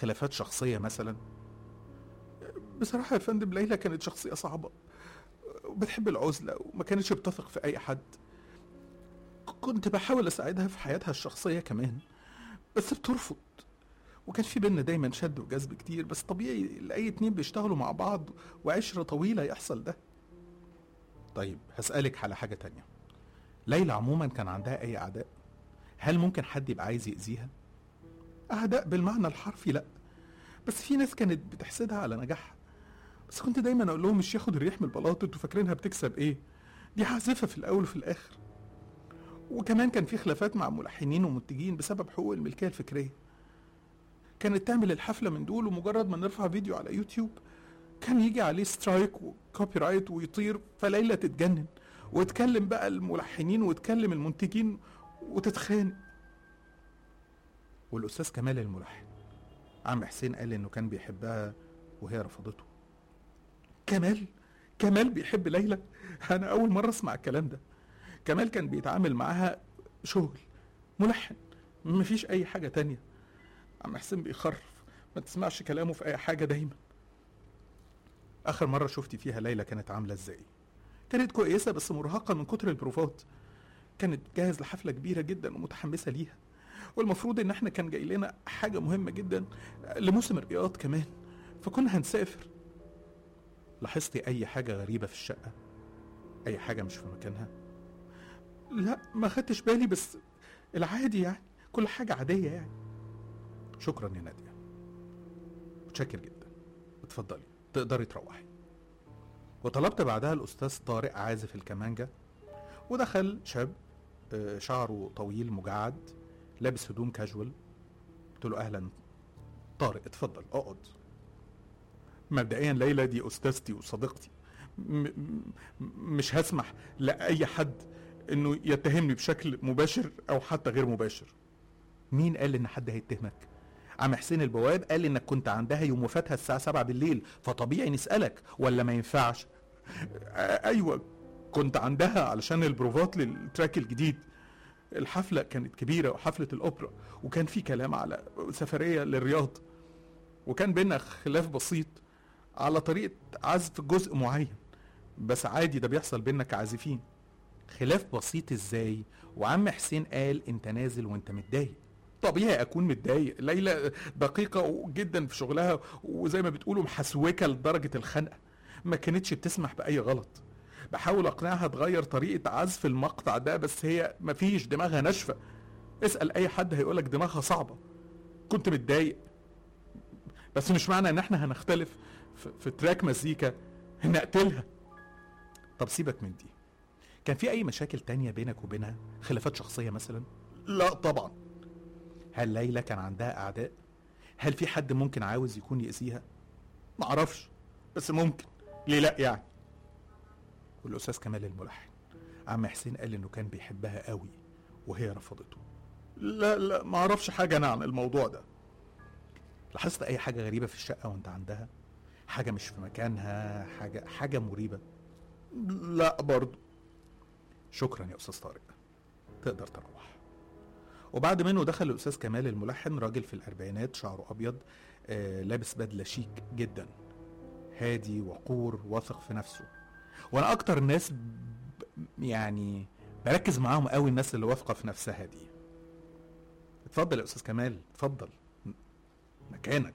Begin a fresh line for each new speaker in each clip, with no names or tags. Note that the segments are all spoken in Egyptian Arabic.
خلافات شخصيه مثلا بصراحه يا فندم ليلى كانت شخصيه صعبه بتحب العزله وما كانتش بتثق في اي حد كنت بحاول اساعدها في حياتها الشخصيه كمان بس بترفض وكان في بينا دايما شد وجذب كتير بس طبيعي لاي اتنين بيشتغلوا مع بعض وعشره طويله يحصل ده طيب هسألك على حاجة تانية ليلى عموما كان عندها أي أعداء؟ هل ممكن حد يبقى عايز يأذيها؟ أعداء بالمعنى الحرفي لأ بس في ناس كانت بتحسدها على نجاحها بس كنت دايما أقول لهم مش ياخد الريح من البلاط انتوا فاكرينها بتكسب إيه؟ دي عازفة في الأول وفي الآخر وكمان كان في خلافات مع ملحنين ومنتجين بسبب حقوق الملكية الفكرية كانت تعمل الحفلة من دول ومجرد ما نرفع فيديو على يوتيوب كان يجي عليه سترايك وكوبي رايت ويطير فليلى تتجنن وتكلم بقى الملحنين وتكلم المنتجين وتتخانق والاستاذ كمال الملحن عم حسين قال انه كان بيحبها وهي رفضته كمال كمال بيحب ليلى انا اول مره اسمع الكلام ده كمال كان بيتعامل معاها شغل ملحن مفيش اي حاجه تانية عم حسين بيخرف ما تسمعش كلامه في اي حاجه دايما اخر مره شفتي فيها ليلى كانت عامله ازاي كانت كويسه بس مرهقه من كتر البروفات كانت جاهز لحفله كبيره جدا ومتحمسه ليها والمفروض ان احنا كان جاي لنا حاجه مهمه جدا لموسم الرياض كمان فكنا هنسافر لاحظتي اي حاجه غريبه في الشقه اي حاجه مش في مكانها لا ما خدتش بالي بس العادي يعني كل حاجه عاديه يعني شكرا يا ناديه متشكر جدا اتفضلي تقدري تروحي وطلبت بعدها الأستاذ طارق عازف الكمانجة ودخل شاب آه، شعره طويل مجعد لابس هدوم كاجوال قلت له أهلا طارق اتفضل اقعد مبدئيا ليلى دي أستاذتي وصديقتي م- م- مش هسمح لأي حد إنه يتهمني بشكل مباشر أو حتى غير مباشر مين قال إن حد هيتهمك؟ عم حسين البواب قال انك كنت عندها يوم وفاتها الساعة 7 بالليل فطبيعي نسألك ولا ما ينفعش آه، ايوه كنت عندها علشان البروفات للتراك الجديد الحفلة كانت كبيرة وحفلة الأوبرا وكان في كلام على سفرية للرياض وكان بينا خلاف بسيط على طريقة عزف جزء معين بس عادي ده بيحصل بينا كعازفين خلاف بسيط ازاي وعم حسين قال انت نازل وانت متضايق طبيعي اكون متضايق ليلى دقيقه جدا في شغلها وزي ما بتقولوا محسوكه لدرجه الخنقه ما كانتش بتسمح باي غلط بحاول اقنعها تغير طريقه عزف المقطع ده بس هي مفيش دماغها ناشفه اسال اي حد هيقولك دماغها صعبه كنت متضايق بس مش معنى ان احنا هنختلف في, في تراك مزيكا ان اقتلها طب سيبك من دي كان في اي مشاكل تانية بينك وبينها خلافات شخصيه مثلا لا طبعا هل ليلى كان عندها اعداء هل في حد ممكن عاوز يكون يأذيها معرفش بس ممكن ليه لا يعني والاستاذ كمال الملحن عم حسين قال انه كان بيحبها قوي وهي رفضته لا لا ما اعرفش حاجه انا عن الموضوع ده لاحظت اي حاجه غريبه في الشقه وانت عندها حاجه مش في مكانها حاجه حاجه مريبه لا برضو شكرا يا استاذ طارق تقدر تروح وبعد منه دخل الاستاذ كمال الملحن راجل في الاربعينات شعره ابيض آه لابس بدله شيك جدا هادي وقور واثق في نفسه وانا اكتر الناس ب... يعني بركز معاهم قوي الناس اللي واثقه في نفسها دي اتفضل يا استاذ كمال اتفضل م- مكانك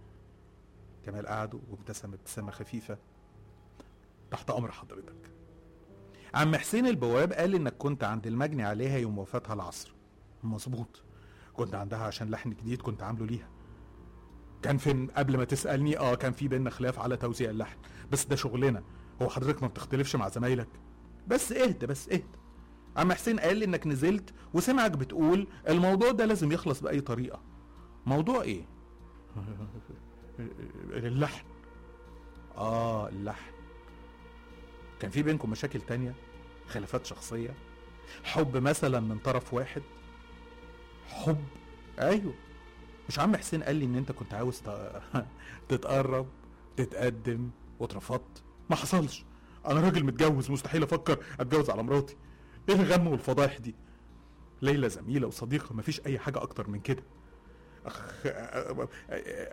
كمال قعد وابتسم ابتسامه خفيفه تحت امر حضرتك عم حسين البواب قال انك كنت عند المجني عليها يوم وفاتها العصر مظبوط كنت عندها عشان لحن جديد كنت عامله ليها كان فين قبل ما تسالني اه كان في بينا خلاف على توزيع اللحن بس ده شغلنا هو حضرتك ما بتختلفش مع زمايلك بس اهدى بس اهدى عم حسين قال لي انك نزلت وسمعك بتقول الموضوع ده لازم يخلص باي طريقه موضوع ايه اللحن اه اللحن كان في بينكم مشاكل تانية خلافات شخصية حب مثلا من طرف واحد حب ايوه مش عم حسين قال لي ان انت كنت عاوز ت- تتقرب تتقدم واترفضت ما حصلش انا راجل متجوز مستحيل افكر اتجوز على مراتي ايه الغم والفضايح دي ليلى زميلة وصديقة مفيش اي حاجة اكتر من كده أخ...